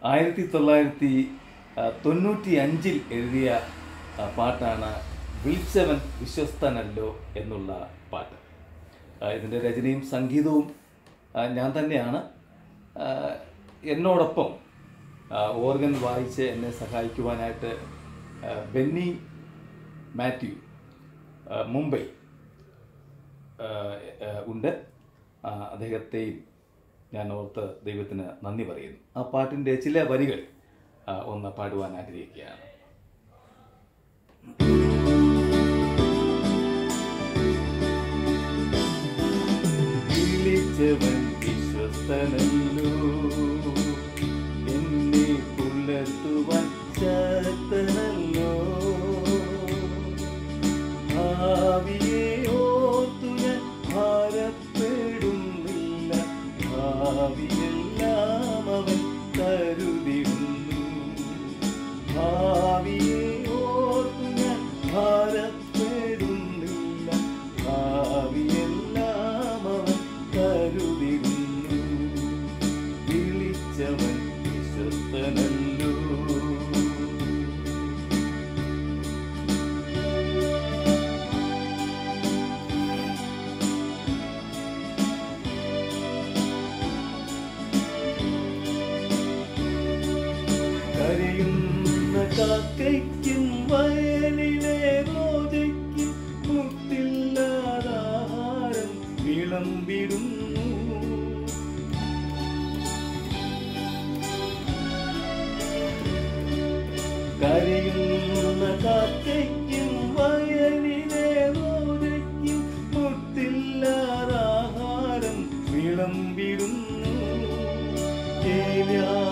ആയിരത്തി തൊള്ളായിരത്തി തൊണ്ണൂറ്റി അഞ്ചിൽ എഴുതിയ ആ, പാട്ടാണ് വിളിച്ചവൻ വിശ്വസ്തനല്ലോ എന്നുള്ള പാട്ട് ആ, ഇതിൻ്റെ രചനയും സംഗീതവും ആ, ഞാൻ തന്നെയാണ് ആ, എന്നോടൊപ്പം ആ, ഓർഗൻ വായിച്ച് എന്നെ സഹായിക്കുവാനായിട്ട് ആ, ബെന്നി മാത്യു ആ, മുംബൈ ആ, ആ, ഉണ്ട് ആ, അദ്ദേഹത്തെയും ഞാൻ ഓർത്ത് ദൈവത്തിന് നന്ദി പറയുന്നു ആ പാട്ടിൻ്റെ ചില വരികൾ ആ, ഒന്ന് പാടുവാൻ ആഗ്രഹിക്കുകയാണ് വിളിച്ചവൻ വിശ്വസ്തനല്ലോ എന്നെ പുലർത്തുവാൻ ശക്തനല്ലോ ഭാവിയെ ഓർത്തു ഞാൻ ഭാരപ്പെടുന്നില്ല ഭാവിയെല്ലാം അവൻ കരുതിടുന്നു ഭാവിയെ ഓർത്തു ഞാൻ ഭാരപ്പെടുന്നില്ല ഭാവിയെല്ലാം അവൻ കരുതിടുന്നു വിളിച്ചവൻ വിശ്വസ്തനല്ലോ കരയുന്ന കാക്കയ്ക്കും വയലിലെ റോജയ്ക്കും മുട്ടില്ലാതാഹാരം വിളമ്പിടുന്നു കരയുന്ന കാക്കയ്ക്കും വയലിലെ റോജയ്ക്കും മുട്ടില്ലാതാഹാരം വിളമ്പിടുന്നു ഏലാ